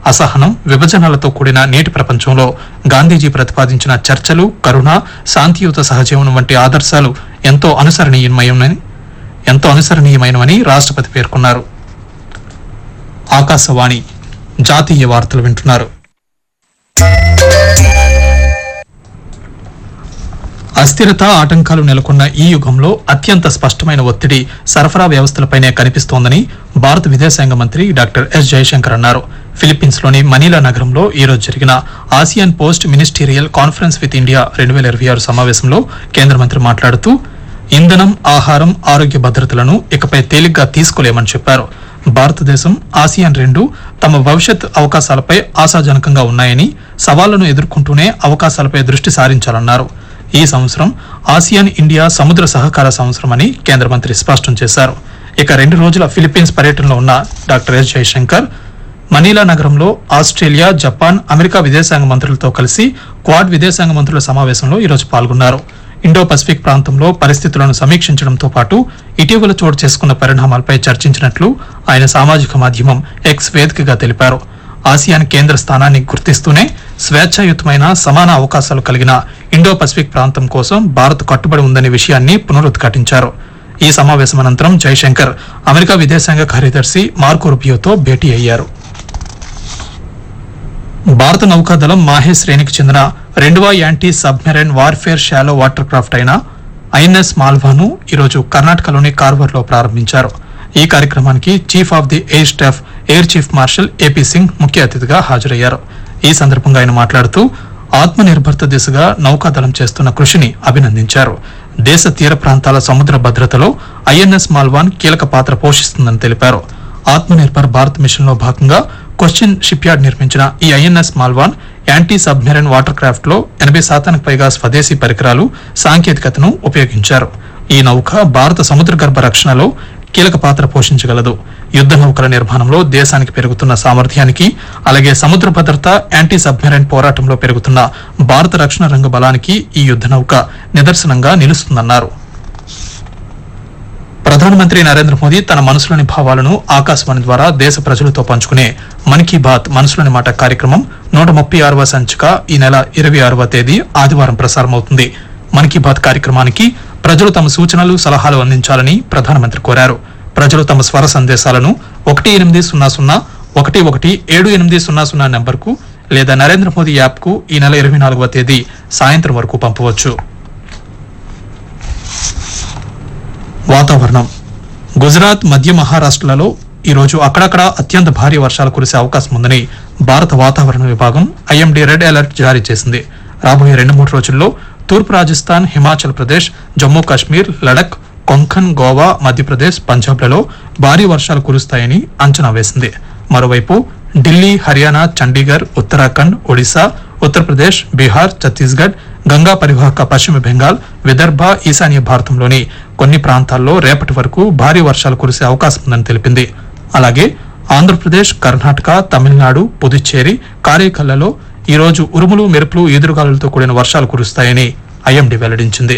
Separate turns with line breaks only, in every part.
అసహనం విభజనలతో కూడిన నేటి ప్రపంచంలో గాంధీజీ ప్రతిపాదించిన చర్చలు కరుణ శాంతియుత సహజీవనం వంటి ఆదర్శాలు ఎంతో అనుసరణీయమని ఎంతో అనుసరణీయమైనవని రాష్ట్రపతి పేర్కొన్నారు ఆకాశవాణి జాతీయ వార్తలు వింటున్నారు అస్థిరత ఆటంకాలు నెలకొన్న ఈ యుగంలో అత్యంత స్పష్టమైన ఒత్తిడి సరఫరా వ్యవస్థలపైనే కనిపిస్తోందని భారత విదేశాంగ మంత్రి డాక్టర్ ఎస్ జయశంకర్ అన్నారు ఫిలిప్పీన్స్ లోని మనీలా నగరంలో ఈ రోజు జరిగిన Asian post ministerial conference with India రెండు వేల ఇరవై ఆరు సమావేశంలో కేంద్ర మంత్రి మాట్లాడుతూ ఇంధనం ఆహారం ఆరోగ్య భద్రతలను ఇకపై తేలిగ్గా తీసుకోలేమని చెప్పారు భారతదేశం ఆసియాన్ రెండు తమ భవిష్యత్ అవకాశాలపై ఆశాజనకంగా ఉన్నాయని సవాళ్లను ఎదుర్కొంటూనే అవకాశాలపై దృష్టి సారించాలన్నారు ఈ సంవత్సరం ఆసియాన్ ఇండియా సముద్ర సహకార సంవత్సరం అని కేంద్ర మంత్రి స్పష్టం చేశారు ఇక రెండు రోజుల ఫిలిప్పీన్స్ పర్యటనలో ఉన్న డాక్టర్ ఎస్ జయశంకర్ మనీలా నగరంలో ఆస్ట్రేలియా జపాన్ అమెరికా విదేశాంగ మంత్రులతో కలిసి క్వాడ్ విదేశాంగ మంత్రుల సమావేశంలో ఈరోజు పాల్గొన్నారు ఇండో పసిఫిక్ ప్రాంతంలో పరిస్థితులను సమీక్షించడంతో పాటు ఇటీవల చోటు చేసుకున్న పరిణామాలపై చర్చించినట్లు ఆయన సామాజిక మాధ్యమం ఎక్స్ వేదికగా తెలిపారు ఆసియాన్ కేంద్ర స్థానాన్ని గుర్తిస్తూనే స్వేచ్ఛాయుతమైన సమాన అవకాశాలు కలిగిన ఇండో పసిఫిక్ ప్రాంతం కోసం భారత్ కట్టుబడి ఉందనే విషయాన్ని పునరుద్ఘాటించారు ఈ సమావేశం అనంతరం జైశంకర్ అమెరికా విదేశాంగ కార్యదర్శి మార్కో రుబియోతో భేటీ అయ్యారు భారత నౌకాదళం మాహే శ్రేణికి చెందిన రెండవ anti submarine warfare shallow water craft అయిన ఐఎన్ఎస్ మాల్వాను ఈరోజు కర్ణాటకలోని కార్వర్లో ప్రారంభించారు ఈ కార్యక్రమానికి chief of the air staff air chief marshal AP Singh ముఖ్య అతిథిగా హాజరయ్యారు ఈ సందర్భంగా ఆయన మాట్లాడుతూ ఆత్మ నిర్భరత దిశగా నౌకాదళం చేస్తున్న కృషిని అభినందించారు దేశ తీర ప్రాంతాల సముద్ర భద్రతలో ఐఎన్ఎస్ మాల్వాన్ కీలక పాత్ర పోషిస్తుందని తెలిపారు ఆత్మ నిర్భర్ భారత్ మిషన్ లో భాగంగా క్వశ్చన్ షిప్ యార్డ్ నిర్మించిన ఈ INS Malvan anti submarine water craft లో ఎనభై శాతానికి పైగా స్వదేశీ పరికరాలు సాంకేతికతను ఉపయోగించారు ఈ నౌక భారత సముద్ర గర్భ రక్షణలో కీలక పాత్ర పోషించగలదు యుద్ధ నౌకల నిర్మాణంలో దేశానికి పెరుగుతున్న సామర్థ్యానికి అలాగే సముద్ర భద్రత యాంటీ సబ్మెరైన్ పోరాటంలో పెరుగుతున్న భారత రక్షణ రంగ బలానికి ఈ యుద్ధ నౌక నిదర్శనంగా నిలుస్తుందన్నారు ప్రధానమంత్రి నరేంద్ర మోదీ తన మనసులోని భావాలను ఆకాశవాణి ద్వారా దేశ ప్రజలతో పంచుకునే మన్ కీ బాత్ మనసులోని మాట కార్యక్రమం నూట ముప్పై ఆరవ సంచిక ఈ నెల ఇరవై ఆరవ తేదీ ఆదివారం ప్రసారమవుతుంది మన్ కీ బాత్ కార్యక్రమానికి ప్రజలు తమ సూచనలు సలహాలు అందించాలని ప్రధానమంత్రి కోరారు ప్రజలు తమ స్వర సందేశాలను ఒకటి ఎనిమిది సున్నా సున్నా ఒకటి ఒకటి ఏడు ఎనిమిది సున్నా సున్నా నెంబర్కు లేదా నరేంద్ర మోదీ యాప్కు ఈ నెల ఇరవై నాలుగవ తేదీ సాయంత్రం వరకు పంపవచ్చు వాతావరణం గుజరాత్ మధ్య మహారాష్ట్రలలో ఈ రోజు అక్కడక్కడ అత్యంత భారీ వర్షాలు కురిసే అవకాశం ఉందని భారత వాతావరణ విభాగం ఐఎండీ రెడ్ అలర్ట్ జారీ చేసింది రాబోయే రెండు మూడు రోజుల్లో తూర్పు రాజస్థాన్ హిమాచల్ ప్రదేశ్ జమ్మూ కాశ్మీర్ లడక్ కొంకన్ గోవా మధ్యప్రదేశ్ పంజాబ్లలో భారీ వర్షాలు కురుస్తాయని అంచనా వేసింది మరోవైపు ఢిల్లీ హర్యానా చండీగఢ్ ఉత్తరాఖండ్ ఒడిశా ఉత్తరప్రదేశ్ బీహార్ ఛత్తీస్గఢ్ గంగా పరివాహక పశ్చిమ బెంగాల్ విదర్భ ఈశాన్య భారతంలోని కొన్ని ప్రాంతాల్లో రేపటి వరకు భారీ వర్షాలు కురిసే అవకాశం ఉందని తెలిపింది అలాగే ఆంధ్రప్రదేశ్ కర్ణాటక తమిళనాడు పుదుచ్చేరి కారైకల్లలో ఈ రోజు ఉరుములు మెరుపులు ఈదురుగాలులతో కూడిన వర్షాలు కురుస్తాయని ఐఎండీ వెల్లడించింది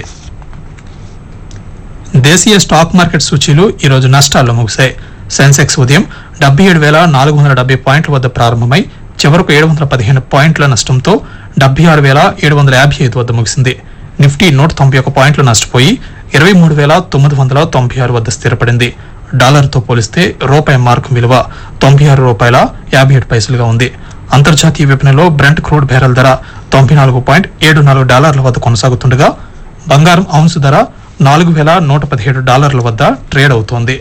దేశీయ స్టాక్ మార్కెట్ సూచీలు ఈ రోజు నష్టాల్లో ముగిశాయి సెన్సెక్స్ ఉదయం డెబ్బై ఏడు వేల నాలుగు వందల డెబ్బై పాయింట్ల వద్ద ప్రారంభమై చివరకు ఏడు వందల పదిహేను పాయింట్ల నష్టంతో డెబ్బై ఆరు వేల ఏడు వందల యాభై ఐదు వద్ద ముగిసింది నిఫ్టీ నూట తొంభై ఒక పాయింట్లు నష్టపోయి ఇరవై మూడు వేల తొమ్మిది వందల తొంభై ఆరు వద్ద స్థిరపడింది డాలర్తో పోలిస్తే రూపాయి మార్కు విలువ తొంభై ఆరు రూపాయల యాభై ఏడు పైసలుగా ఉంది అంతర్జాతీయ విపణిలో బ్రెంట్ క్రూడ్ బ్యారెల్ ధర తొంభై నాలుగు పాయింట్ ఏడు నాలుగు డాలర్ల వద్ద కొనసాగుతుండగా బంగారం ఔన్సు ధర నాలుగు వేల నూట పదిహేడు డాలర్ల వద్ద ట్రేడ్ అవుతోంది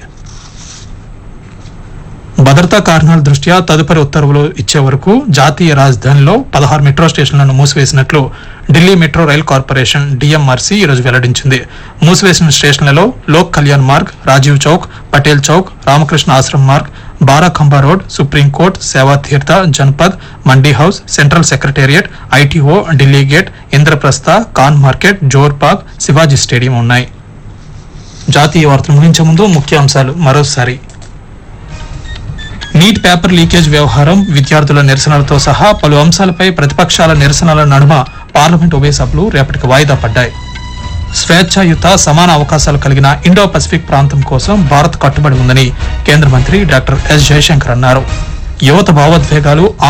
భద్రతా కారణాల దృష్ట్యా తదుపరి ఉత్తర్వులు ఇచ్చే వరకు జాతీయ రాజధానిలో పదహారు మెట్రో స్టేషన్లను మూసివేసినట్లు Delhi metro rail corporation DMRC ఈరోజు వెల్లడించింది మూసివేసిన స్టేషన్లలో Lok Kalyan Marg Rajiv Chowk Patel Chowk Ramakrishna Ashram Marg Barakhamba road supreme court Seva Tirtha Janpath Mandi house central secretariat ITO Delhi gate Indraprastha Khan market Jorbagh Shivaji stadium ఉన్నాయి జాతీయ వార్తలు ముగించే ముందు ముఖ్యాంశాలు మరోసారి నీట్ పేపర్ లీకేజ్ వ్యవహారం విద్యార్థుల నిరసనలతో సహా పలు అంశాలపై ప్రతిపక్షాల నిరసనల నడుమ పార్లమెంట్ ఉభయ సభలు రేపటికి వాయిదా పడ్డాయి స్వేచ్ఛాయుత సమాన అవకాశాలు కలిగిన ఇండో పసిఫిక్ ప్రాంతం కోసం భారత్ కట్టుబడి ఉందని కేంద్ర మంత్రి డాక్టర్ ఎస్ జయశంకర్ అన్నారు యువత భావోద్వేగాలు